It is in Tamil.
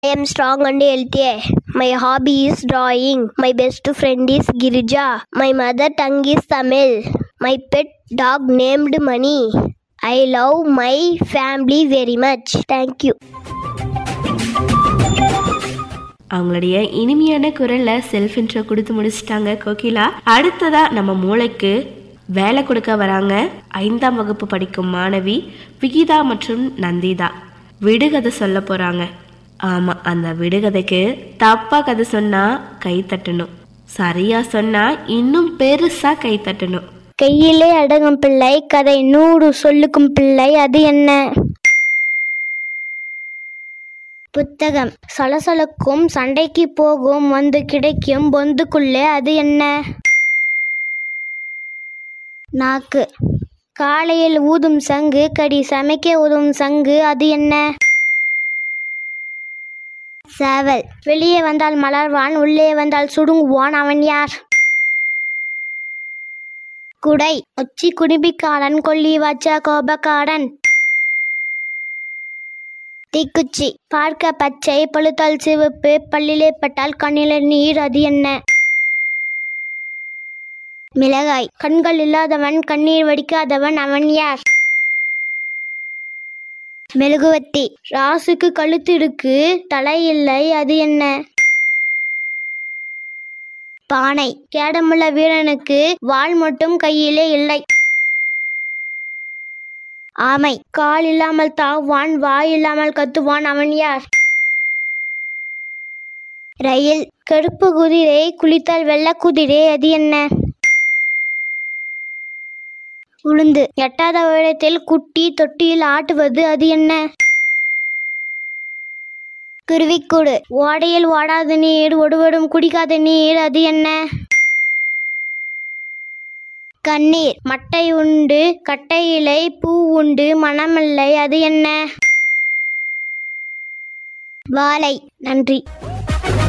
I am strong and healthy. My hobby is drawing. My best friend is Girija. My mother tongue is Tamil. My pet dog named Money. I love my family very much. Thank you. அவங்களுடைய இனிமையான குரல்ல செல்ஃப் இன்ட்ரோ கொடுத்து முடிச்சிட்டாங்க கோகிலா அடுத்ததா நம்ம மூளைக்கு வேலை கொடுக்க வராங்க ஐந்தாம் வகுப்பு படிக்கும் மாணவி விகிதா மற்றும் நந்திதா விடுகதை சொல்ல போறாங்க ஆமா அந்த விடுகதைக்கு தப்பா கதை சொன்னா கை தட்டணும் சரியா சொன்னா இன்னும் பெருசா கை தட்டணும் கையிலே அடங்கும் பிள்ளை கதை நூறு சொல்லுக்கும் பிள்ளை அது என்ன புத்தகம் சலசலக்கும் சண்டைக்கு போகும் வந்து கிடைக்கும் பொந்துக்குள்ளே அது என்ன நாக்கு காலையில் ஊதும் சங்கு கடி சமைக்க உதவும் சங்கு அது என்ன சேவல் வெளியே வந்தால் மலர்வான் உள்ளே வந்தால் சுடுங்குவான் அவன் யார் குடை உச்சி குடிபிக்காரன் கொல்லி வச்ச கோபக்காரன் தீக்குச்சி பார்க்க பச்சை பழுத்தால் சிவப்பு பல்லிலே பட்டால் கண்ணில நீர் அது என்ன மிளகாய் கண்கள் இல்லாதவன் கண்ணீர் வடிக்காதவன் அவன் யார் மெழுகுவத்தி ராசுக்கு கழுத்து இருக்கு தலை இல்லை அது என்ன பானை கேடமுள்ள வீரனுக்கு வாள் மட்டும் கையிலே இல்லை ஆமை கால் இல்லாமல் தாவான் வாய் இல்லாமல் கத்துவான் அவன் யார் ரயில் கருப்பு குதிரை குளித்தால் வெள்ளை குதிரை அது என்ன உளுந்து எட்டாத உயரத்தில் குட்டி தொட்டியில் ஆட்டுவது அது என்ன குருவிக்கூடு ஓடையில் ஓடாத நீர் ஒடுவடும் குடிக்காத நீர் அது என்ன கண்ணீர் மட்டை உண்டு கட்டை இலை பூ உண்டு மணமில்லை அது என்ன வாழை நன்றி